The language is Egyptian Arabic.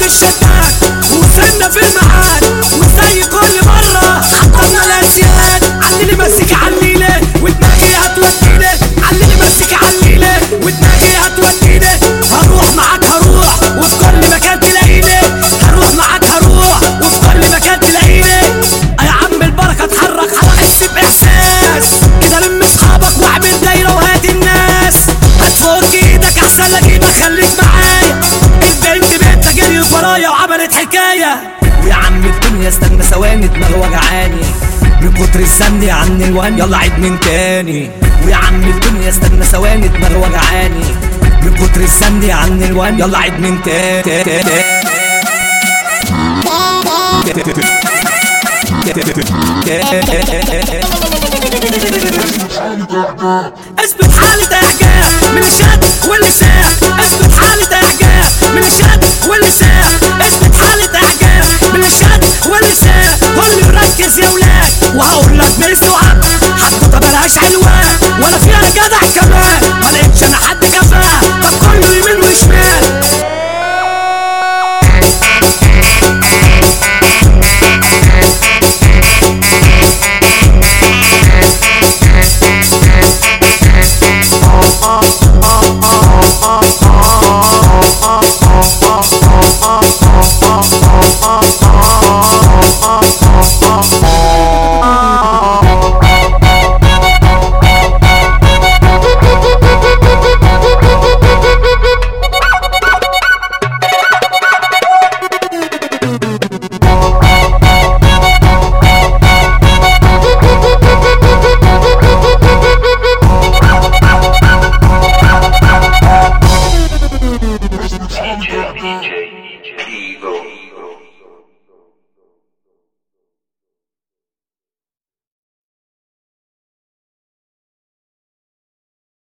الشتات وصلنا في الميعاد وزي كل مرة حضرنا الأسياد علي مزيكا عليلة ودماغي هتوديني علي مزيكا عليلة ودماغي هتوديني هروح معاك هروح وفي كل مكان تلاقيني هروح معاك هروح وفي كل مكان تلاقيني يا عم البركة اتحرك هتحس بإحساس كده لم اصحابك واعمل دايرة وهات الناس هتفك ايدك احسن لك ايدك خليك معايا البنت بنت جريت ورايا وعملت حكاية ويا عم الدنيا استنى ثواني دماغي وجعاني من كتر الزن يا عم الوان يلا عيد من تاني ويا عم الدنيا استنى ثواني دماغي وجعاني من كتر الزن يا عم الوان يلا عيد من تاني اثبت حالة اعجاب من الشد واللسان اثبت حالة اعجاب من الشد واللسان اثبت حالة اعجاب من الشد واللسان كله يركز يا ولاد وهقول لك مثل وعب حتى بلاش عنوان ولا